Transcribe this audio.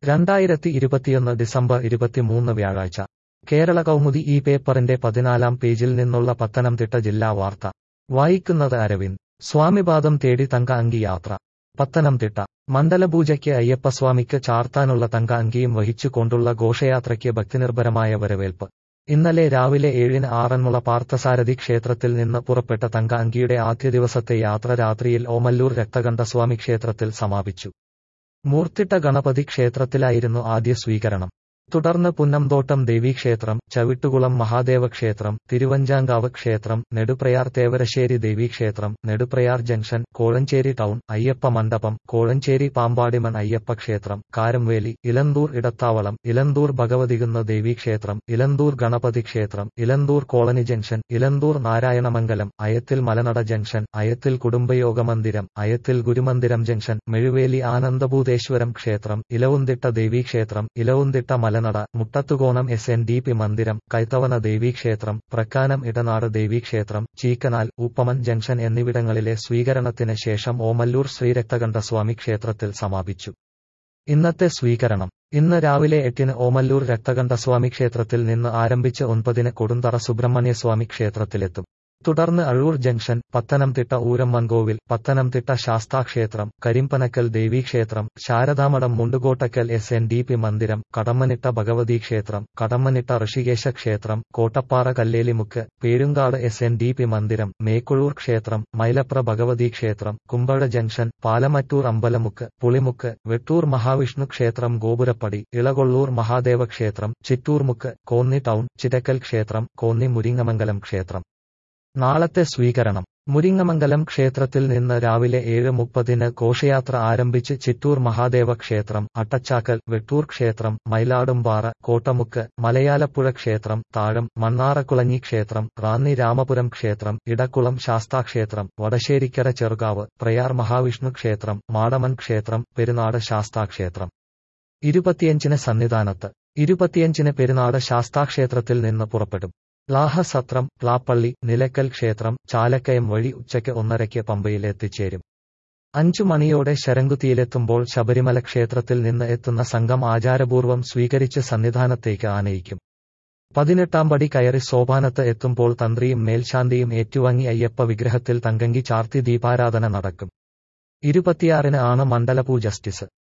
രണ്ടായിരത്തി ഇരുപത്തിയൊന്ന് ഡിസംബർ ഇരുപത്തിമൂന്ന് വ്യാഴാഴ്ച കേരള കൗമുദി ഈ പേപ്പറിന്റെ പതിനാലാം പേജിൽ നിന്നുള്ള പത്തനംതിട്ട ജില്ലാ വാർത്ത വായിക്കുന്നത് അരവിന്ദ് സ്വാമിപാദം തേടി തങ്ക അങ്കി യാത്ര പത്തനംതിട്ട മണ്ഡലപൂജയ്ക്ക് അയ്യപ്പസ്വാമിക്ക് ചാർത്താനുള്ള തങ്ക അങ്കിയും വഹിച്ചുകൊണ്ടുള്ള ഘോഷയാത്രയ്ക്ക് ഭക്തിനിർഭരമായ വരവേൽപ്പ് ഇന്നലെ രാവിലെ ഏഴിന് ആറന്മുള പാർത്ഥസാരഥി ക്ഷേത്രത്തിൽ നിന്ന് പുറപ്പെട്ട തങ്ക അങ്കിയുടെ ആദ്യ ദിവസത്തെ യാത്ര രാത്രിയിൽ ഓമല്ലൂർ രക്തകണ്ഠസ്വാമി ക്ഷേത്രത്തിൽ സമാപിച്ചു മൂർത്തിട്ട ഗണപതി ക്ഷേത്രത്തിലായിരുന്നു ആദ്യ സ്വീകരണം തുടർന്ന് പുന്നംതോട്ടം ദേവീക്ഷേത്രം ചവിട്ടുകുളം മഹാദേവ ക്ഷേത്രം തിരുവഞ്ചാങ്കാവ് ക്ഷേത്രം നെടുപ്രയാർ തേവരശ്ശേരി ദേവീക്ഷേത്രം നെടുപ്രയാർ ജംഗ്ഷൻ കോഴഞ്ചേരി ടൗൺ അയ്യപ്പ മണ്ഡപം കോഴഞ്ചേരി പാമ്പാടിമൺ അയ്യപ്പ ക്ഷേത്രം കാരംവേലി ഇലന്തൂർ ഇടത്താവളം ഇലന്തൂർ ഭഗവതികുന്ന് ദേവീക്ഷേത്രം ഇലന്തൂർ ഗണപതി ക്ഷേത്രം Elanthoor colony junction Elanthoor Narayanamangalam Ayathil Malanada junction Ayathil കുടുംബയോഗ മന്ദിരം അയത്തിൽ ഗുരുമന്ദിരം ജംഗ്ഷൻ മെഴുവേലി ആനന്ദഭൂതേശ്വരം ക്ഷേത്രം ഇലവുന്തിട്ട ദേവീക്ഷേത്രം Elavumthitta Malanada Muttathukonam S N D P മന്ദിരം കൈത്തവന ദേവീക്ഷേത്രം പ്രക്കാനം ഇടനാട് ദേവീക്ഷേത്രം ചീക്കനാൽ ഊപ്പമൻ ജംഗ്ഷൻ എന്നിവിടങ്ങളിലെ സ്വീകരണത്തിന് ശേഷം ഓമല്ലൂർ ശ്രീരക്തകണ്ഠസ്വാമി ക്ഷേത്രത്തിൽ സമാപിച്ചു ഇന്നത്തെ സ്വീകരണം ഇന്ന് രാവിലെ എട്ടിന് ഓമല്ലൂർ രക്തകണ്ഠസ്വാമി ക്ഷേത്രത്തിൽ നിന്ന് ആരംഭിച്ച് ഒൻപതിന് കൊടുന്തറ സുബ്രഹ്മണ്യസ്വാമി ക്ഷേത്രത്തിലെത്തും തുടർന്ന് അഴൂർ ജംഗ്ഷൻ പത്തനംതിട്ട ഊരമ്മൻകോവിൽ പത്തനംതിട്ട ശാസ്താക്ഷേത്രം കരിമ്പനക്കൽ ദേവീക്ഷേത്രം ശാരദാമഠം Mundukottakkal S N D P മന്ദിരം കടമ്മനിട്ട ഭഗവതി ക്ഷേത്രം കടമ്മനിട്ട ഋഷികേശ ക്ഷേത്രം Kottappara Kallelimukku Perunkadu S N D P മന്ദിരം മേക്കുഴൂർ ക്ഷേത്രം മൈലപ്ര ഭഗവതി ക്ഷേത്രം കുമ്പഴ ജംഗ്ഷൻ പാലമറ്റൂർ അമ്പലമുക്ക് പുളിമുക്ക് വെട്ടൂർ മഹാവിഷ്ണു ക്ഷേത്രം ഗോപുരപ്പടി ഇളകൊള്ളൂർ മഹാദേവ ക്ഷേത്രം ചിറ്റൂർമുക്ക് കോന്നി ടൗൺ ചിറ്റക്കൽ ക്ഷേത്രം കോന്നി മുരിങ്ങമംഗലം ക്ഷേത്രം നാളത്തെ സ്വീകരണം മുരിങ്ങമംഗലം ക്ഷേത്രത്തിൽ നിന്ന് രാവിലെ ഏഴ് മുപ്പതിന് ഘോഷയാത്ര ആരംഭിച്ച് ചിറ്റൂർ മഹാദേവ ക്ഷേത്രം അട്ടച്ചാക്കൽ വെട്ടൂർ ക്ഷേത്രം മയിലാടുംപാറ കോട്ടമുക്ക് മലയാലപ്പുഴ ക്ഷേത്രം താഴം മണ്ണാറക്കുളഞ്ഞി ക്ഷേത്രം റാന്നി രാമപുരം ക്ഷേത്രം ഇടക്കുളം ശാസ്താക്ഷേത്രം വടശ്ശേരിക്കര ചെറുകാവ് പ്രയാർ മഹാവിഷ്ണു ക്ഷേത്രം മാടമൻ ക്ഷേത്രം പെരുനാട് ശാസ്താക്ഷേത്രം ഇരുപത്തിയഞ്ചിന് സന്നിധാനത്ത് ഇരുപത്തിയഞ്ചിന് പെരുനാട് ശാസ്താക്ഷേത്രത്തിൽ നിന്ന് പുറപ്പെടും ലാഹസത്രം പ്ലാപ്പള്ളി നിലക്കൽ ക്ഷേത്രം ചാലക്കയം വഴി ഉച്ചയ്ക്ക് ഒന്നരയ്ക്ക് പമ്പയിൽ എത്തിച്ചേരും അഞ്ചു മണിയോടെ ശരംകുത്തിയിലെത്തുമ്പോൾ ശബരിമല ക്ഷേത്രത്തിൽ നിന്ന് എത്തുന്ന സംഘം ആചാരപൂർവ്വം സ്വീകരിച്ച് സന്നിധാനത്തേക്ക് ആനയിക്കും പതിനെട്ടാം പടി കയറി സോപാനത്ത് എത്തുമ്പോൾ തന്ത്രിയും മേൽശാന്തിയും ഏറ്റുവാങ്ങി അയ്യപ്പ വിഗ്രഹത്തിൽ തങ്കങ്കി ചാർത്തി ദീപാരാധന നടക്കും ഇരുപത്തിയാറിന് ആണ് മണ്ഡലപൂ ജസ്റ്റിസ്